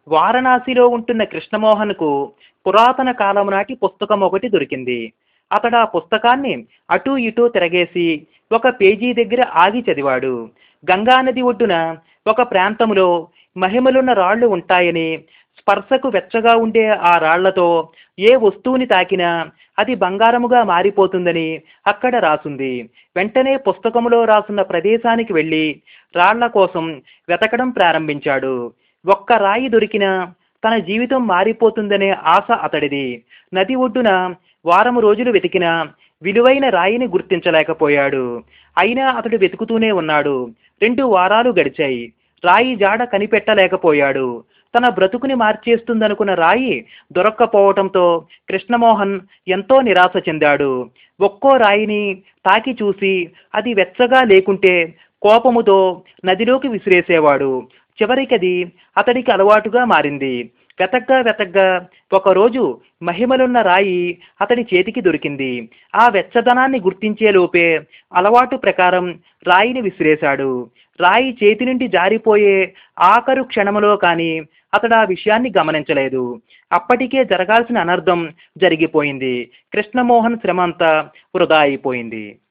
వారణాసిలో ఉంటున్న కృష్ణమోహన్కు పురాతన కాలం నాటి పుస్తకం ఒకటి దొరికింది అతడు ఆ పుస్తకాన్ని అటూ ఇటూ తిరగేసి ఒక పేజీ దగ్గర ఆగి చదివాడు గంగానది ఒడ్డున ఒక ప్రాంతంలో మహిమలున్న రాళ్లు ఉంటాయని స్పర్శకు వెచ్చగా ఉండే ఆ రాళ్లతో ఏ వస్తువుని తాకినా అది బంగారముగా మారిపోతుందని అక్కడ రాసుంది వెంటనే పుస్తకములో రాసున్న ప్రదేశానికి వెళ్ళి రాళ్ల కోసం వెతకడం ప్రారంభించాడు ఒక్క రాయి దొరికినా తన జీవితం మారిపోతుందనే ఆశ అతడిది నది ఒడ్డున వారము రోజులు వెతికినా విలువైన రాయిని గుర్తించలేకపోయాడు అయినా అతడు వెతుకుతూనే ఉన్నాడు రెండు వారాలు గడిచాయి రాయి జాడ కనిపెట్టలేకపోయాడు తన బ్రతుకుని మార్చేస్తుందనుకున్న రాయి దొరక్కపోవటంతో కృష్ణమోహన్ ఎంతో నిరాశ చెందాడు ఒక్కో రాయిని తాకి చూసి అది వెచ్చగా లేకుంటే కోపముతో నదిలోకి విసిరేసేవాడు చివరికది అతడికి అలవాటుగా మారింది వెతగ్గా వెతగ్గా ఒకరోజు మహిమలున్న రాయి అతడి చేతికి దొరికింది ఆ వెచ్చదనాన్ని గుర్తించే లోపే అలవాటు ప్రకారం రాయిని విసిరేశాడు రాయి చేతి నుండి జారిపోయే ఆఖరు క్షణములో కానీ అతడు ఆ విషయాన్ని గమనించలేదు అప్పటికే జరగాల్సిన అనర్థం జరిగిపోయింది కృష్ణమోహన్ శ్రమ అంతా వృధా అయిపోయింది